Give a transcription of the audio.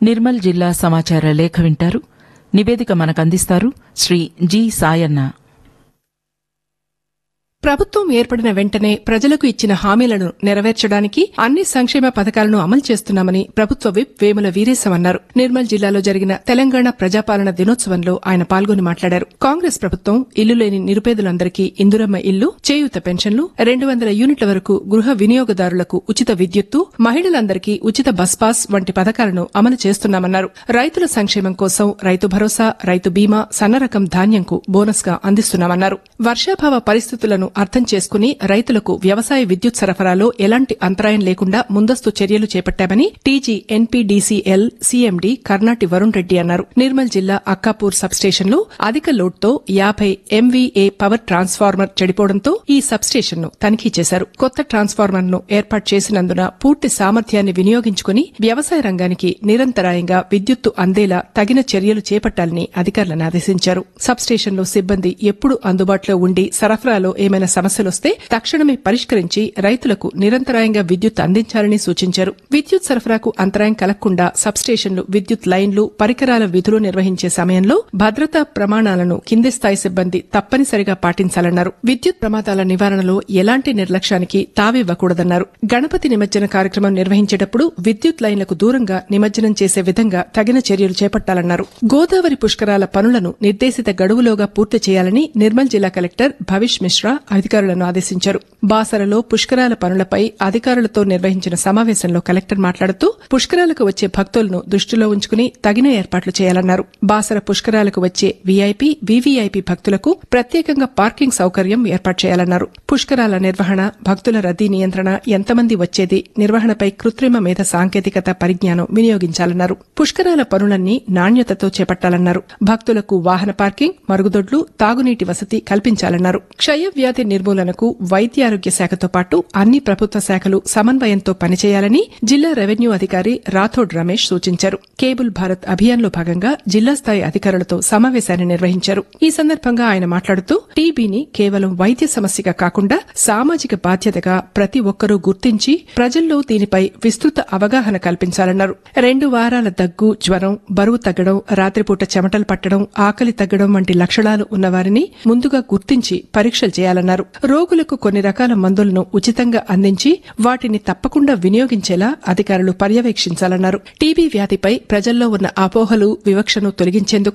నిర్మల్ జిల్లా సమాచార లేఖ వింటారు నివేదిక మనకందిస్తారు శ్రీ జి సాయన్న ప్రభుత్వం ఏర్పడిన వెంటనే ప్రజలకు ఇచ్చిన హామీలను నెరవేర్చడానికి అన్ని సంక్షేమ పథకాలను అమలు చేస్తున్నామని ప్రభుత్వ విప్ వేముల వీరేశం అన్నారు నిర్మల్ జిల్లాలో జరిగిన తెలంగాణ ప్రజాపాలన దినోత్సవంలో ఆయన పాల్గొని మాట్లాడారు కాంగ్రెస్ ప్రభుత్వం ఇల్లు లేని నిరుపేదలందరికీ ఇందురమ్మ ఇల్లు చేయూత పెన్షన్లు రెండు వందల యూనిట్ల వరకు గృహ వినియోగదారులకు ఉచిత విద్యుత్తు మహిళలందరికీ ఉచిత బస్ పాస్ వంటి పథకాలను అమలు చేస్తున్నామన్నారు రైతుల సంక్షేమం కోసం రైతు భరోసా రైతు బీమా సన్నరకం ధాన్యంకు బోనస్ గా అందిస్తున్నామన్నారు వర్షాభావ పరిస్థితులను అర్థం చేసుకుని రైతులకు వ్యవసాయ విద్యుత్ సరఫరాలో ఎలాంటి అంతరాయం లేకుండా ముందస్తు చర్యలు చేపట్టామని TG NPDCL CMD Karnati Varun Reddy అన్నారు నిర్మల్ జిల్లా అక్కాపూర్ సబ్స్టేషన్లో అధిక లోడ్తో యాభై ఎంవీఏ పవర్ ట్రాన్స్ఫార్మర్ చెడిపోవడంతో ఈ సబ్స్టేషన్ను తనిఖీ చేశారు కొత్త ట్రాన్స్ఫార్మర్ను ఏర్పాటు చేసినందున పూర్తి సామర్థ్యాన్ని వినియోగించుకుని వ్యవసాయ రంగానికి నిరంతరాయంగా విద్యుత్తు అందేలా తగిన చర్యలు చేపట్టాలని అధికారులను ఆదేశించారు సబ్స్టేషన్లో సిబ్బంది ఎప్పుడు అందుబాటులో ఉండి సరఫరాలో ఏమైనా సమస్యలొస్తే తక్షణమే పరిష్కరించి రైతులకు నిరంతరాయంగా విద్యుత్ అందించాలని సూచించారు విద్యుత్ సరఫరాకు అంతరాయం కలగకుండా సబ్స్టేషన్లు విద్యుత్ లైన్లు పరికరాల విధులు నిర్వహించే సమయంలో భద్రతా ప్రమాణాలను కింది స్థాయి సిబ్బంది తప్పనిసరిగా పాటించాలన్నారు విద్యుత్ ప్రమాదాల నివారణలో ఎలాంటి నిర్లక్ష్యానికి తావివ్వకూడదన్నారు గణపతి నిమజ్జన కార్యక్రమం నిర్వహించేటప్పుడు విద్యుత్ లైన్లకు దూరంగా నిమజ్జనం చేసే విధంగా తగిన చర్యలు చేపట్టాలన్నారు గోదావరి పుష్కరాల పనులను నిర్దేశిత గడువులోగా పూర్తి చేయాలని నిర్మల్ జిల్లా కలెక్టర్ భవిష్ మిశ్రా అధికారులను ఆదేశించారు బాసరలో పుష్కరాల పనులపై అధికారులతో నిర్వహించిన సమావేశంలో కలెక్టర్ మాట్లాడుతూ పుష్కరాలకు వచ్చే భక్తులను దృష్టిలో ఉంచుకుని తగిన ఏర్పాట్లు చేయాలన్నారు బాసర పుష్కరాలకు వచ్చే వీఐపీ వీవీఐపీ భక్తులకు ప్రత్యేకంగా పార్కింగ్ సౌకర్యం ఏర్పాటు చేయాలన్నారు పుష్కరాల నిర్వహణ భక్తుల రద్దీ నియంత్రణ ఎంతమంది వచ్చేది నిర్వహణపై కృత్రిమ మేధ సాంకేతికత పరిజ్ఞానం వినియోగించాలన్నారు పుష్కరాల పనులన్నీ నాణ్యతతో చేపట్టాలన్నారు భక్తులకు వాహన పార్కింగ్ మరుగుదొడ్లు తాగునీటి వసతి కల్పించాలన్నారు క్షయ వ్యాధి నిర్మూలనకు వైద్య ఆరోగ్య శాఖతో పాటు అన్ని ప్రభుత్వ శాఖలు సమన్వయంతో పనిచేయాలని జిల్లా రెవెన్యూ అధికారి రాథోడ్ రమేష్ సూచించారు కేబుల్ భారత్ అభియాన్లో భాగంగా జిల్లా స్థాయి అధికారులతో సమావేశాన్ని నిర్వహించారు ఈ సందర్భంగా ఆయన మాట్లాడుతూ టీబీని కేవలం వైద్య సమస్యగా కాకుండా సామాజిక బాధ్యతగా ప్రతి ఒక్కరూ గుర్తించి ప్రజల్లో దీనిపై విస్తృత అవగాహన కల్పించాలన్నారు రెండు వారాల దగ్గు జ్వరం బరువు తగ్గడం రాత్రిపూట చెమటలు పట్టడం ఆకలి తగ్గడం వంటి లక్షణాలు ఉన్నవారిని ముందుగా గుర్తించి పరీక్షలు చేయాలన్నారు రోగులకు కొన్ని రకాల మందులను ఉచితంగా అందించి వాటిని తప్పకుండా వినియోగించేలా అధికారులు పర్యవేక్షించాలన్నారు టీబీ వ్యాధిపై ప్రజల్లో ఉన్న అపోహలు వివక్షను తొలగించేందుకు